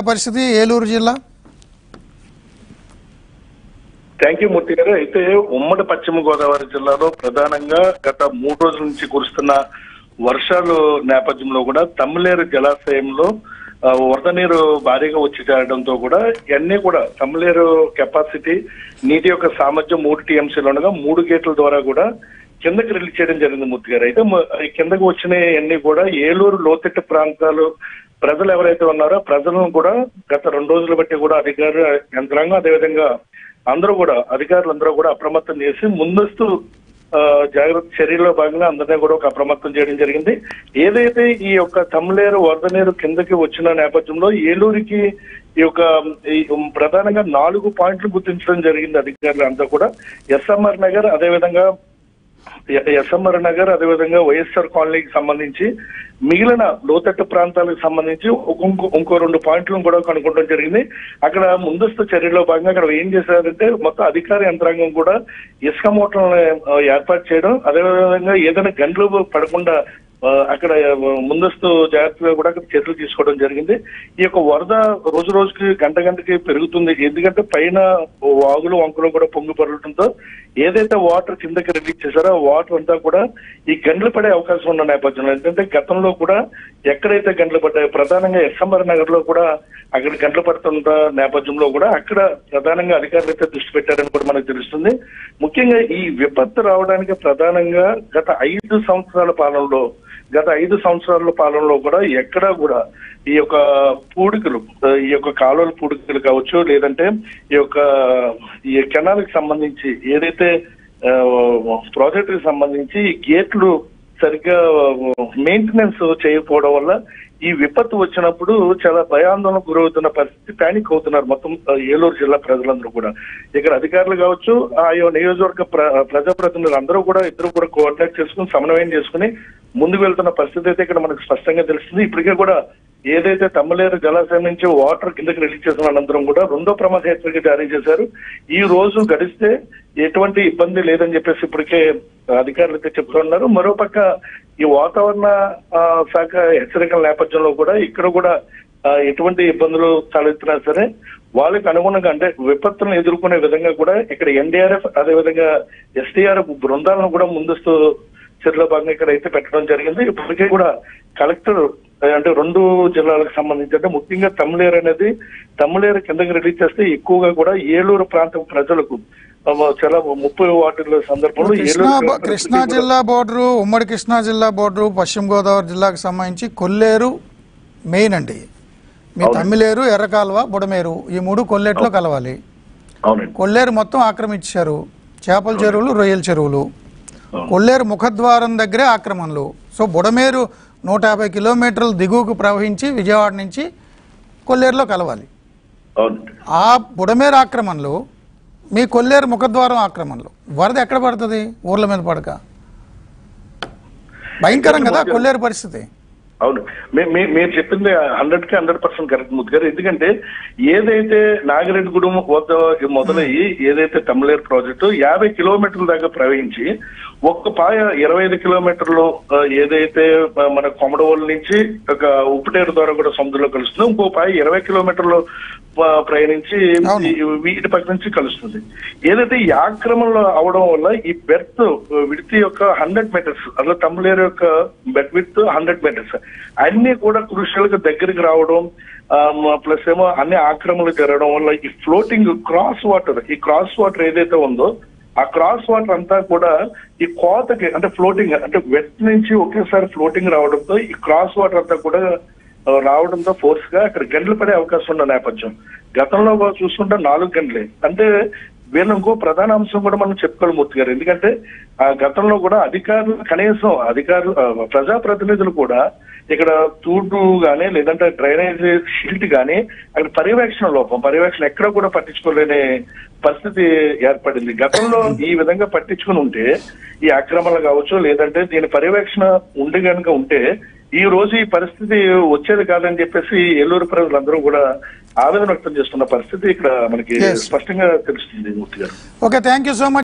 పరిస్థితి ఏలూరు జిల్లా thank you మూర్తి గారు అయితే ఉమ్మడి పశ్చిమ గోదావరి జిల్లాలో ప్రధానంగా గత మూడు రోజుల నుంచి కురుస్తున్న వర్షాలు నేపథ్యంలో కూడా తమ్మిలేరు జలాశయంలో ఆ, వరద నీరు భారీగా వచ్చి చేరడంతో కూడా ఇవన్నీ కూడా తమ్మిలేరు కెపాసిటీ నీటి యొక్క సామర్థ్యం మూడు టీఎంసీలు ఉండగా మూడు గేట్ల ద్వారా కూడా కిందకి రిలీజ్ చేయడం జరిగింది మూర్తి గారు అయితే మ- ఈ కిందకి వచ్చిన అన్ని కూడా ఏలూరు లోతట్టు ప్రాంతాలు ప్రజలు ఎవరైతే ఉన్నారో ప్రజలను కూడా గత రెండు రోజులు బట్టి కూడా అధికారులు యంత్రాంగం అదేవిధంగా అందరూ కూడా అధికారులు అందరూ కూడా అప్రమత్తం చేసి ముందస్తు ఆ, జాగ్రత్త చర్యల్లో భాగంగా అందరినీ కూడా ఒక అప్రమత్తం చేయడం జరిగింది ఏదైతే ఈ యొక్క తమ్లేరు వరద నీరు కిందకి వచ్చిన నేపథ్యంలో ఏలూరికి ఈ యొక్క ఈ ప్రధానంగా నాలుగు పాయింట్లు గుర్తించడం జరిగింది అధికారులు అంతా కూడా ఎస్ఎంఆర్ నగర్ అదేవిధంగా ఎస్ఎంఆర్ నగర్ అదేవిధంగా వైఎస్ఆర్ కాలనీకి సంబంధించి మిగిలిన లోతట్టు ప్రాంతాలకు సంబంధించి ఇంకో ఇంకో రెండు పాయింట్లను కూడా కనుక్కోవడం జరిగింది అక్కడ ముందస్తు చర్యలో భాగంగా అక్కడ ఏం చేశారంటే మొత్తం అధికార యంత్రాంగం కూడా ఇసుక మూటలను ఆ, ఏర్పాటు చేయడం అదేవిధంగా ఏదైనా గంటలు పడకుండా ఆ, అక్కడ ముందస్తు జాగ్రత్తగా కూడా అక్కడ చర్యలు తీసుకోవడం జరిగింది ఈ యొక్క వరద రోజు రోజుకి గంట గంటకి పెరుగుతుంది ఎందుకంటే పైన వాగులు వంకలు కూడా పొంగి పడటంతో ఏదైతే వాటర్ కిందకి రిలీజ్ చేశారో ఆ వాటర్ అంతా కూడా ఈ గంటలు పడే అవకాశం ఉన్న నేపథ్యంలో ఎందుకంటే గతంలో కూడా ఎక్కడైతే గంటలు పడ్డాయో ప్రధానంగా ఎస్ఎంఆర్ నగర్ లో కూడా అక్కడ గంటలు పడుతున్న నేపథ్యంలో కూడా అక్కడ ప్రధానంగా అధికారులు అయితే దృష్టి పెట్టారని కూడా మనకు తెలుస్తుంది ముఖ్యంగా ఈ విపత్తు రావడానికి ప్రధానంగా గత ఐదు సంవత్సరాల పాలనలో గత ఐదు సంవత్సరాల పాలనలో కూడా ఎక్కడా కూడా ఈ యొక్క పూడికలు ఆ, ఈ యొక్క కాలువల పూడికలు కావచ్చు లేదంటే ఈ యొక్క ఈ కెనాల్కి సంబంధించి ఏదైతే ప్రాజెక్ట్ కి సంబంధించి ఈ గేట్లు సరిగ్గా మెయింటెనెన్స్ చేయకపోవడం వల్ల ఈ విపత్తు వచ్చినప్పుడు చాలా భయాందోళనకు గురవుతున్న పరిస్థితి పానిక్ అవుతున్నారు మొత్తం ఆ, ఏలూరు జిల్లా ప్రజలందరూ కూడా ఇక్కడ అధికారులు కావచ్చు ఆయా నియోజకవర్గ ప్ర- ప్రజాప్రతినిధులు అందరూ కూడా ఇద్దరు కూడా కోఆర్డినేట్ చేసుకుని సమన్వయం చేసుకుని ముందుకు వెళ్తున్న పరిస్థితి అయితే ఇక్కడ మనకు స్పష్టంగా తెలుస్తుంది ఇప్పటికే కూడా ఏదైతే తమ్మలేరు జలాశయం నుంచి వాటర్ కిందకి రిలీజ్ చేసిన అనంతరం కూడా రెండో ప్రమాద హెచ్చరిక జారీ చేశారు ఈ రోజు గడిస్తే ఎటువంటి ఇబ్బంది లేదని చెప్పేసి ఇప్పటికే అధికారులు అయితే చెప్తున్నారు మరోపక్క ఈ వాతావరణ ఆ, శాఖ హెచ్చరికల నేపథ్యంలో కూడా ఇక్కడ కూడా ఆ, ఎటువంటి ఇబ్బందులు తలెత్తినా సరే వాళ్ళకి అనుగుణంగా అంటే విపత్తులను ఎదుర్కొనే విధంగా కూడా ఇక్కడ ఎన్డీఆర్ఎఫ్ అదేవిధంగా ఎస్డీఆర్ఎఫ్ బృందాలను కూడా ముందస్తు చర్యలో భాగంగా ఇక్కడ అయితే పెట్టడం జరిగింది ఇప్పటికే కూడా కలెక్టర్ అంటే రెండు జిల్లాలకు సంబంధించి అంటే ముఖ్యంగా తమ్ములేరు అనేది తమ్ములేరు కిందకి రిలీజ్ చేస్తే ఎక్కువగా కూడా ఏలూరు ప్రాంతం ప్రజలకు ఆ, చాలా ముప్పై వార్డుల సందర్భంలో కృష్ణా ఏలూరు బ- కృష్ణా జిల్లా బోర్డరు ఉమ్మడి కృష్ణా జిల్లా బోర్డరు పశ్చిమ గోదావరి జిల్లాకు సంబంధించి కొల్లేరు మెయిన్ అండి మీ అవునండి. తమ్మిలేరు ఎర్రకాలువ బుడమేరు ఈ మూడు కొల్లేట్లో కలవాలి అవునండి కొల్లేరు మొత్తం ఆక్రమించారు చేపల చెరువులు రొయ్యల చెరువులు అవును. కొల్లేరు ముఖద్వారం దగ్గరే ఆక్రమణలు సో బుడమేరు నూట యాభై కిలోమీటర్లు దిగువకు ప్రవహించి విజయవాడ నుంచి కొల్లేరులో కలవాలి అవునండి ఆ బుడమేరు ఆక్రమణలు మీ కొల్లేరు ముఖద్వారం ఆక్రమణలు వరద ఎక్కడ పడుతుంది ఊర్ల మీద పడక భయంకరం కదా కొల్లేరు పరిస్థితి అవును మీ- మీ- మీరు చెప్పింది హండ్రెడ్ కి హండ్రెడ్ పర్సెంట్ కరెక్ట్ ముద్దు గారు ఎందుకంటే ఏదైతే నాగిరెడ్డిగూడెం వద్ద మొదలయ్యి ఏదైతే తమిళేరు ప్రాజెక్టు యాభై కిలోమీటర్ల దాకా ప్రవహించి ఒక్క పాయ ఇరవై ఐదు కిలోమీటర్లు ఆ, ఏదైతే ఆ, మన కొమడవోలు నుంచి ఒక ఉప్పుటేరు ద్వారా కూడా సముద్రంలో కలుస్తుంది ఇంకో పాయ ఇరవై కిలోమీటర్లు ఆ, ప్రయాణించి అవును. ఈ వీటి పక్క నుంచి కలుస్తుంది ఏదైతే ఈ ఆక్రమణలో అవడం వల్ల ఈ బెర్త్ విడతి యొక్క హండ్రెడ్ మీటర్స్ అట్లా తమ్ములేరు యొక్క బెడ్ విత్ హండ్రెడ్ మీటర్స్ అన్ని కూడా క్రూషియల్ గా దగ్గరికి రావడం ప్లస్ ఏమో అన్ని ఆక్రమణలు జరగడం వల్ల ఈ ఫ్లోటింగ్ క్రాస్ వాటర్ ఈ క్రాస్ వాటర్ ఏదైతే ఉందో ఆ క్రాస్ వాటర్ అంతా కూడా ఈ కోతకి అంటే ఫ్లోటింగ్ అంటే వెట్ నుంచి ఒకేసారి ఫ్లోటింగ్ రావడంతో ఈ క్రాస్ వాటర్ అంతా కూడా ఆ, రావడంతో ఫోర్స్ గా అక్కడ గంటలు పడే అవకాశం ఉన్న నేపథ్యం గతంలో చూసుకుంటే నాలుగు గంటలే అంటే వీళ్ళ ఇంకో ప్రధాన అంశం కూడా మనం చెప్పుకోవాలి మూర్తి గారు ఎందుకంటే ఆ గతంలో కూడా అధికారులు కనీసం అధికారులు ఆ, ప్రజాప్రతినిధులు కూడా ఇక్కడ తూడు గానీ లేదంటే డ్రైనేజ్ షీల్ట్ గానీ అక్కడ పర్యవేక్షణ లోపం పర్యవేక్షణ ఎక్కడ కూడా పట్టించుకోలేని పరిస్థితి ఏర్పడింది గతంలో ఈ విధంగా పట్టించుకుని ఉంటే ఈ ఆక్రమణలు కావచ్చు లేదంటే దీని పర్యవేక్షణ ఉండి కనుక ఉంటే ఈ రోజు ఈ పరిస్థితి వచ్చేది కాదని చెప్పేసి ఏలూరు ప్రజలందరూ కూడా ఆవేదన వ్యక్తం చేస్తున్న పరిస్థితి ఇక్కడ మనకి Yes. స్పష్టంగా తెలుస్తుంది మూర్తి గారు okay thank you so much